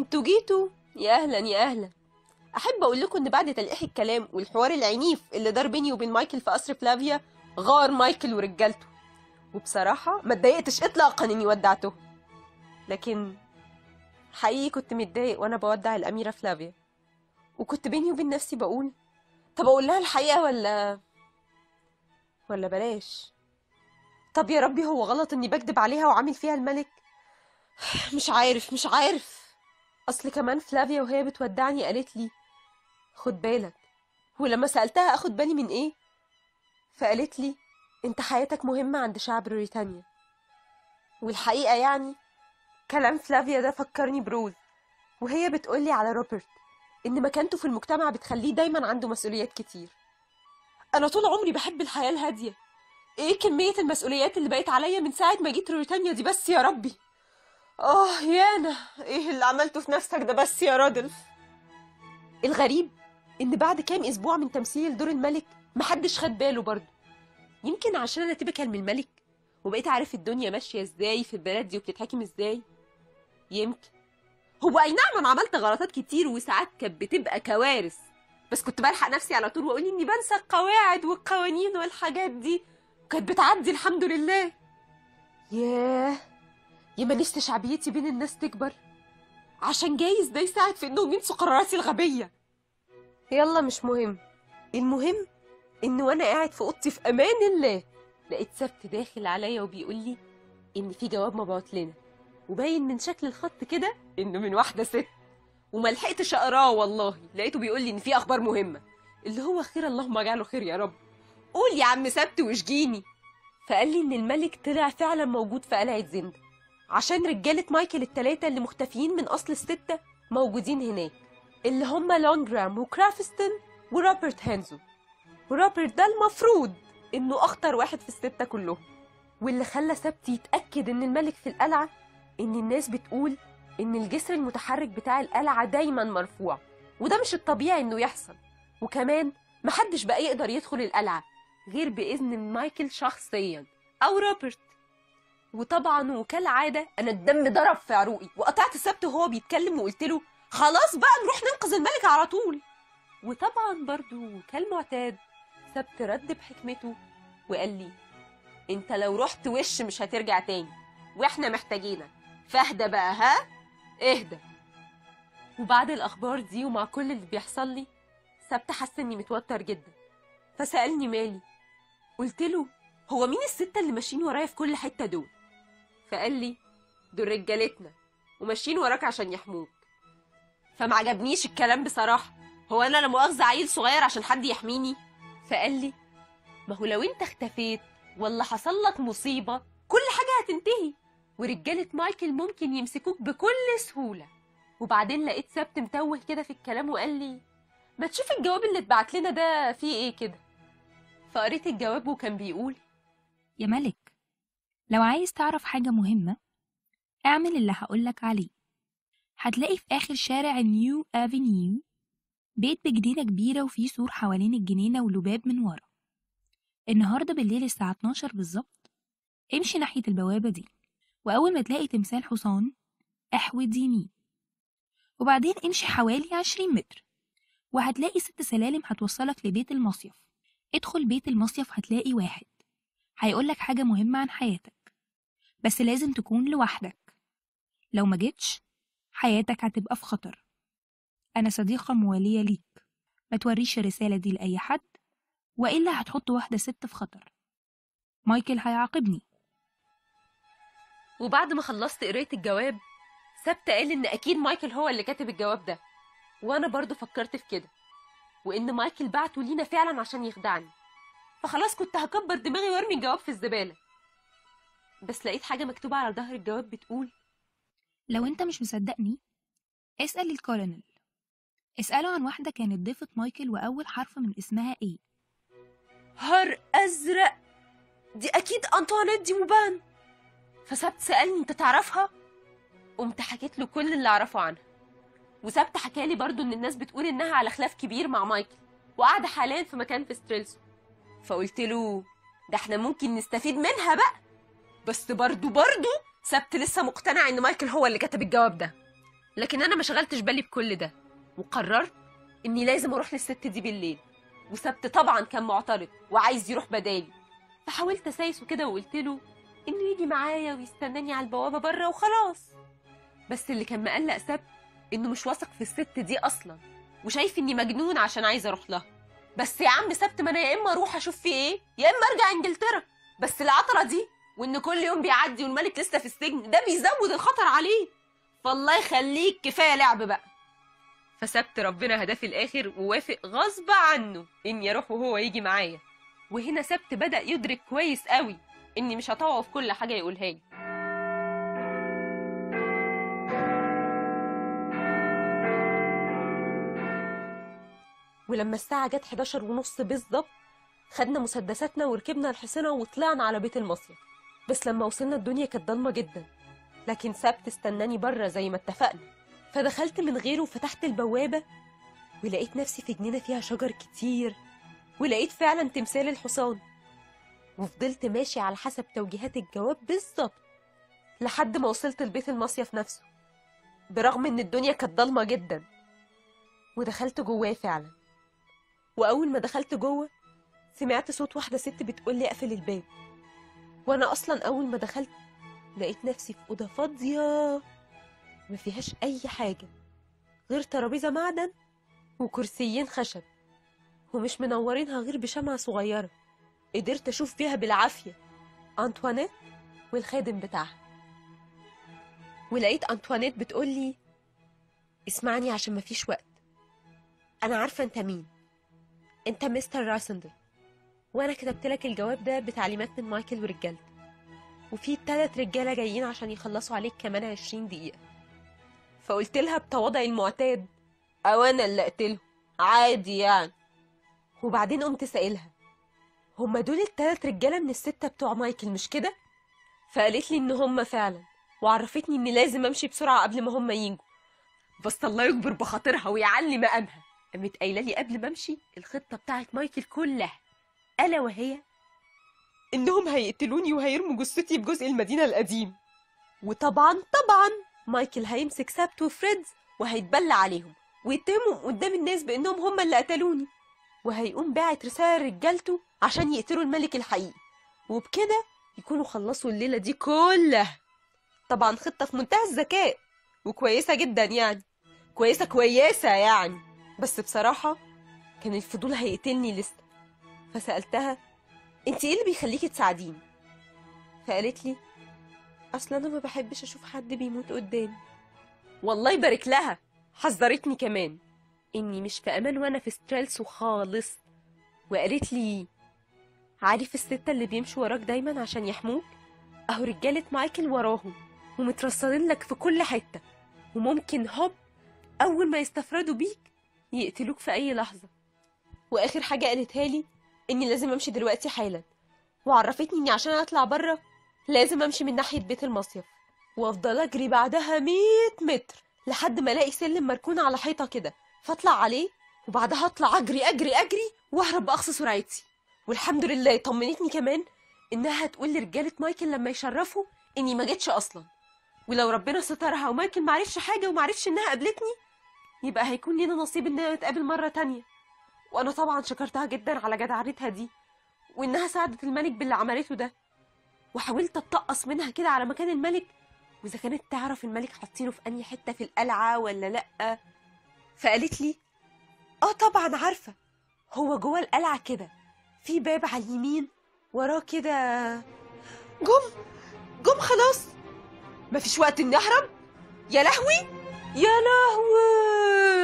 انتوا جيتوا يا اهلا يا اهلا احب اقول لكم ان بعد تلقيح الكلام والحوار العنيف اللي دار بيني وبين مايكل في قصر فلافيا غار مايكل ورجالته وبصراحه ما اتضايقتش اطلاقا اني ودعته لكن حقيقي كنت متضايق وانا بودع الاميره فلافيا وكنت بيني وبين نفسي بقول طب اقول لها الحقيقه ولا ولا بلاش طب يا ربي هو غلط اني بكدب عليها وعامل فيها الملك مش عارف مش عارف اصل كمان فلافيا وهي بتودعني قالت لي خد بالك ولما سألتها اخد بالي من ايه فقالت لي انت حياتك مهمة عند شعب بريطانيا والحقيقة يعني كلام فلافيا ده فكرني بروز وهي بتقولي على روبرت ان مكانته في المجتمع بتخليه دايما عنده مسؤوليات كتير انا طول عمري بحب الحياة الهادية ايه كمية المسؤوليات اللي بقت عليا من ساعة ما جيت بريطانيا دي بس يا ربي اه يانا ايه اللي عملته في نفسك ده بس يا رادلف الغريب ان بعد كام اسبوع من تمثيل دور الملك محدش خد باله برضه يمكن عشان انا تبكل من الملك وبقيت عارف الدنيا ماشيه ازاي في البلد دي وبتتحكم ازاي يمكن هو اي نعم انا عملت غلطات كتير وساعات كانت بتبقى كوارث بس كنت بلحق نفسي على طول واقول اني بنسى القواعد والقوانين والحاجات دي كانت بتعدي الحمد لله ياه يا نفسي شعبيتي بين الناس تكبر عشان جايز ده يساعد في انهم ينسوا قراراتي الغبيه يلا مش مهم المهم ان وانا قاعد في اوضتي في امان الله لقيت سبت داخل عليا وبيقول لي ان في جواب مبعوت لنا وباين من شكل الخط كده انه من واحده ست وما لحقتش اقراه والله لقيته بيقول لي ان في اخبار مهمه اللي هو خير اللهم اجعله خير يا رب قول يا عم سبت واشجيني فقال لي ان الملك طلع فعلا موجود في قلعه زند عشان رجاله مايكل التلاتة اللي مختفيين من اصل السته موجودين هناك اللي هم لونجرام وكرافستون وروبرت هانزو وروبرت ده المفروض انه اخطر واحد في الستة كلهم واللي خلى سبت يتأكد ان الملك في القلعة ان الناس بتقول ان الجسر المتحرك بتاع القلعة دايما مرفوع وده مش الطبيعي انه يحصل وكمان محدش بقى يقدر يدخل القلعة غير بإذن مايكل شخصيا أو روبرت وطبعا وكالعادة أنا الدم ضرب في عروقي وقطعت سبت وهو بيتكلم وقلت له خلاص بقى نروح ننقذ الملك على طول وطبعا برضو كالمعتاد سبت رد بحكمته وقال لي انت لو رحت وش مش هترجع تاني واحنا محتاجينك فاهدى بقى ها اهدى وبعد الاخبار دي ومع كل اللي بيحصل لي سبت حس اني متوتر جدا فسالني مالي قلت له هو مين الستة اللي ماشيين ورايا في كل حتة دول فقال لي دول رجالتنا وماشيين وراك عشان يحموك فما عجبنيش الكلام بصراحة هو انا لا مؤاخذة عيل صغير عشان حد يحميني فقال لي ما هو لو انت اختفيت ولا حصل لك مصيبة كل حاجة هتنتهي ورجالة مايكل ممكن يمسكوك بكل سهولة وبعدين لقيت سبت متوه كده في الكلام وقال لي ما تشوف الجواب اللي اتبعت لنا ده فيه ايه كده فقريت الجواب وكان بيقول يا ملك لو عايز تعرف حاجة مهمة اعمل اللي هقولك عليه هتلاقي في آخر شارع نيو أفينيو بيت بجنينة كبيرة وفيه سور حوالين الجنينة ولباب من ورا النهاردة بالليل الساعة 12 بالظبط امشي ناحية البوابة دي وأول ما تلاقي تمثال حصان احود يمين وبعدين امشي حوالي 20 متر وهتلاقي ست سلالم هتوصلك لبيت المصيف ادخل بيت المصيف هتلاقي واحد هيقولك حاجة مهمة عن حياتك بس لازم تكون لوحدك لو ما جيتش حياتك هتبقى في خطر أنا صديقة موالية ليك ما توريش الرسالة دي لأي حد وإلا هتحط واحدة ست في خطر مايكل هيعاقبني وبعد ما خلصت قراية الجواب سبت قال ان اكيد مايكل هو اللي كاتب الجواب ده وانا برضو فكرت في كده وان مايكل بعته لينا فعلا عشان يخدعني فخلاص كنت هكبر دماغي وارمي الجواب في الزبالة بس لقيت حاجة مكتوبة على ظهر الجواب بتقول لو انت مش مصدقني اسأل الكولونيل اسأله عن واحدة كانت ضيفة مايكل وأول حرف من اسمها ايه هر ازرق دي اكيد انطوانيت دي موبان فسبت سالني انت تعرفها قمت حكيت له كل اللي اعرفه عنها وسبت حكالي برضو ان الناس بتقول انها على خلاف كبير مع مايكل وقاعده حاليا في مكان في ستريلسون فقلت له ده احنا ممكن نستفيد منها بقى بس برضو برضو سبت لسه مقتنع ان مايكل هو اللي كتب الجواب ده لكن انا ما شغلتش بالي بكل ده وقررت اني لازم اروح للست دي بالليل وسبت طبعا كان معترض وعايز يروح بدالي فحاولت اسايسه كده وقلت له انه يجي معايا ويستناني على البوابه بره وخلاص بس اللي كان مقلق سبت انه مش واثق في الست دي اصلا وشايف اني مجنون عشان عايزه اروح لها بس يا عم سبت ما انا يا اما اروح اشوف في ايه يا اما ارجع انجلترا بس العطره دي وان كل يوم بيعدي والملك لسه في السجن ده بيزود الخطر عليه فالله يخليك كفايه لعب بقى فسبت ربنا هداه في الاخر ووافق غصب عنه اني اروح وهو يجي معايا وهنا سبت بدا يدرك كويس قوي اني مش هطوعه في كل حاجه يقولها لي ولما الساعة جت 11 ونص بالظبط خدنا مسدساتنا وركبنا الحصينة وطلعنا على بيت المصيف بس لما وصلنا الدنيا كانت ضلمة جدا لكن سبت استناني بره زي ما اتفقنا فدخلت من غيره وفتحت البوابة ولقيت نفسي في جنينة فيها شجر كتير ولقيت فعلا تمثال الحصان وفضلت ماشي على حسب توجيهات الجواب بالظبط لحد ما وصلت لبيت المصيف نفسه برغم ان الدنيا كانت ضلمة جدا ودخلت جواه فعلا واول ما دخلت جوه سمعت صوت واحده ست بتقول لي اقفل الباب وانا اصلا اول ما دخلت لقيت نفسي في اوضه فاضيه ما فيهاش اي حاجه غير ترابيزه معدن وكرسيين خشب ومش منورينها غير بشمعة صغيرة قدرت أشوف فيها بالعافية أنطوانيت والخادم بتاعها ولقيت أنطوانيت بتقولي اسمعني عشان مفيش وقت أنا عارفة أنت مين أنت مستر راسندر وأنا كتبت لك الجواب ده بتعليمات من مايكل ورجالته وفي تلات رجالة جايين عشان يخلصوا عليك كمان عشرين دقيقة فقلت لها بتواضعي المعتاد أو أنا اللي أقتله عادي يعني وبعدين قمت سائلها هما دول التلات رجالة من الستة بتوع مايكل مش كده؟ فقالت لي إن هما فعلا وعرفتني إني لازم أمشي بسرعة قبل ما هما يجوا بس الله يكبر بخاطرها ويعلي مقامها قامت قايله لي قبل ما امشي الخطه بتاعت مايكل كلها الا وهي انهم هيقتلوني وهيرموا جثتي بجزء المدينه القديم وطبعا طبعا مايكل هيمسك سابت وفريدز وهيتبلى عليهم ويتهمهم قدام الناس بانهم هم اللي قتلوني وهيقوم باعت رساله لرجالته عشان يقتلوا الملك الحقيقي وبكده يكونوا خلصوا الليله دي كلها طبعا خطه في منتهى الذكاء وكويسه جدا يعني كويسه كويسه يعني بس بصراحة كان الفضول هيقتلني لسه فسألتها انت ايه اللي بيخليكي تساعديني فقالت لي اصل انا ما بحبش اشوف حد بيموت قدامي والله يبارك لها حذرتني كمان اني مش في امان وانا في ستريلسو خالص وقالت لي عارف الستة اللي بيمشوا وراك دايما عشان يحموك اهو رجالة مايكل وراهم ومترصدين لك في كل حتة وممكن هوب اول ما يستفردوا بيك يقتلوك في أي لحظة وآخر حاجة قالتها لي إني لازم أمشي دلوقتي حالا وعرفتني إني عشان أطلع بره لازم أمشي من ناحية بيت المصيف وأفضل أجري بعدها مية متر لحد ما ألاقي سلم مركون على حيطة كده فأطلع عليه وبعدها أطلع أجري أجري أجري وأهرب بأقصى سرعتي والحمد لله طمنتني كمان إنها هتقول لرجالة مايكل لما يشرفوا إني ما جيتش أصلا ولو ربنا سترها ومايكل معرفش حاجة ومعرفش إنها قابلتني يبقى هيكون لينا نصيب اننا نتقابل مرة تانية وانا طبعا شكرتها جدا على جدعنتها دي وانها ساعدت الملك باللي عملته ده وحاولت اتقص منها كده على مكان الملك واذا كانت تعرف الملك حاطينه في انهي حتة في القلعة ولا لأ فقالت لي اه طبعا عارفة هو جوه القلعة كده في باب على اليمين وراه كده جم جم خلاص مفيش وقت اني اهرب يا لهوي يا لهوي